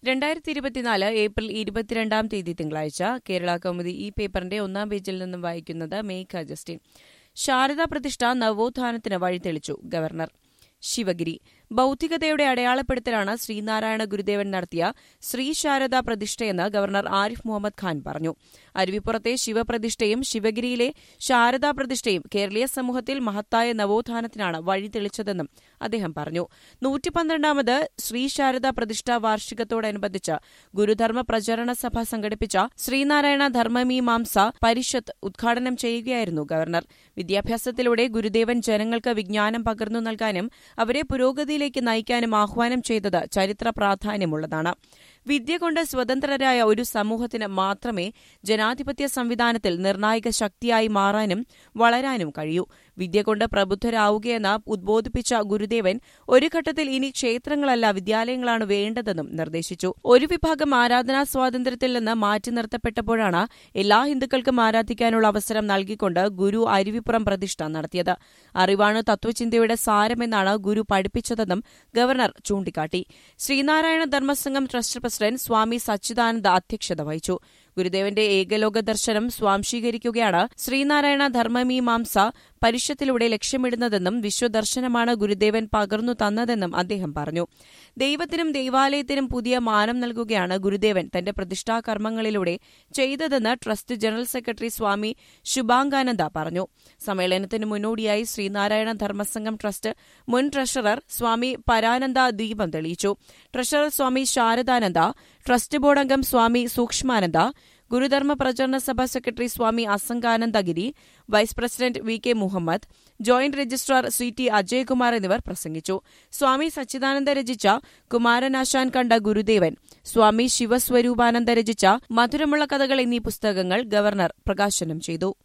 രണ്ടായിരത്തി ഇരുപത്തിനാല് ഏപ്രിൽ ഇരുപത്തിരണ്ടാം തീയതി തിങ്കളാഴ്ച കേരള കൗമുദി ഈ പേപ്പറിന്റെ ഒന്നാം പേജിൽ നിന്നും വായിക്കുന്നത് മേഘ ജസ്റ്റിൻ ശാരദാ പ്രതിഷ്ഠ നവോത്ഥാനത്തിന് വഴിതെളിച്ചു ഗവർണർ ശിവഗിരി ബൌദ്ധികതയുടെ അടയാളപ്പെടുത്തലാണ് ശ്രീനാരായണ ഗുരുദേവൻ നടത്തിയ ശ്രീ ശാരദാ പ്രതിഷ്ഠയെന്ന് ഗവർണർ ആരിഫ് മുഹമ്മദ് ഖാൻ പറഞ്ഞു അരുവിപ്പുറത്തെ ശിവപ്രതിഷ്ഠയും ശിവഗിരിയിലെ ശാരദാ പ്രതിഷ്ഠയും കേരളീയ സമൂഹത്തിൽ മഹത്തായ നവോത്ഥാനത്തിനാണ് വഴി തെളിച്ചതെന്നും അദ്ദേഹം പറഞ്ഞു നൂറ്റി പന്ത്രണ്ടാമത് ശ്രീ ശാരദാ പ്രതിഷ്ഠാ വാർഷികത്തോടനുബന്ധിച്ച് ഗുരുധർമ്മ പ്രചരണ സഭ സംഘടിപ്പിച്ച ശ്രീനാരായണ ധർമ്മമീമാംസ പരിഷത്ത് ഉദ്ഘാടനം ചെയ്യുകയായിരുന്നു ഗവർണർ വിദ്യാഭ്യാസത്തിലൂടെ ഗുരുദേവൻ ജനങ്ങൾക്ക് വിജ്ഞാനം പകർന്നു നൽകാനും അവരെ പുരോഗതിയിലേക്ക് നയിക്കാനും ആഹ്വാനം ചെയ്തത് ചരിത്ര പ്രാധാന്യമുള്ളതാണ് വിദ്യ കൊണ്ട് സ്വതന്ത്രരായ ഒരു സമൂഹത്തിന് മാത്രമേ ജനാധിപത്യ സംവിധാനത്തിൽ നിർണായക ശക്തിയായി മാറാനും വളരാനും കഴിയൂ വിദ്യ കൊണ്ട് പ്രബുദ്ധരാവുകയെന്ന് ഉദ്ബോധിപ്പിച്ച ഗുരുദേവൻ ഒരു ഘട്ടത്തിൽ ഇനി ക്ഷേത്രങ്ങളല്ല വിദ്യാലയങ്ങളാണ് വേണ്ടതെന്നും നിർദ്ദേശിച്ചു ഒരു വിഭാഗം ആരാധനാ സ്വാതന്ത്ര്യത്തിൽ നിന്ന് മാറ്റി നിർത്തപ്പെട്ടപ്പോഴാണ് എല്ലാ ഹിന്ദുക്കൾക്കും ആരാധിക്കാനുള്ള അവസരം നൽകിക്കൊണ്ട് ഗുരു അരുവിപ്പുറം പ്രതിഷ്ഠ നടത്തിയത് അറിവാണ് തത്വചിന്തയുടെ സാരമെന്നാണ് ഗുരു പഠിപ്പിച്ചതെന്നും ഗവർണർ ചൂണ്ടിക്കാട്ടി ശ്രീനാരായണ ധർമ്മസംഘം ട്രസ്റ്റ് പ്രസിഡന്റ് സ്വാമി സച്ചിദാനന്ദ അധ്യക്ഷത വഹിച്ചു ഗുരുദേവന്റെ ഏകലോക ദർശനം സ്വാംശീകരിക്കുകയാണ് ശ്രീനാരായണ ധർമ്മമീമാംസ പരിഷത്തിലൂടെ ലക്ഷ്യമിടുന്നതെന്നും വിശ്വദർശനമാണ് ഗുരുദേവൻ പകർന്നു തന്നതെന്നും അദ്ദേഹം പറഞ്ഞു ദൈവത്തിനും ദൈവാലയത്തിനും പുതിയ മാനം നൽകുകയാണ് ഗുരുദേവൻ തന്റെ പ്രതിഷ്ഠാകർമ്മങ്ങളിലൂടെ ചെയ്തതെന്ന് trust general secretary Swami Subhangananda പറഞ്ഞു സമ്മേളനത്തിന് മുന്നോടിയായി ശ്രീനാരായണ ധർമ്മസംഘം ട്രസ്റ്റ് മുൻ ട്രഷറർ സ്വാമി പരാനന്ദ ദീപം തെളിയിച്ചു treasurer Swami Saradananda trust board അംഗം Swami Sukshmananda Gurudharma Pracharana Sabha secretary Swami Asanganandagiri vice president V K Mohammed joint registrar C T Ajaykumar എന്നിവർ പ്രസംഗിച്ചു സ്വാമി സച്ചിദാനന്ദ രചിച്ച കുമാരനാശാൻ കണ്ട ഗുരുദേവൻ സ്വാമി ശിവസ്വരൂപാനന്ദ രചിച്ച മധുരമുള്ള കഥകൾ എന്നീ പുസ്തകങ്ങൾ ഗവർണർ പ്രകാശനം ചെയ്തു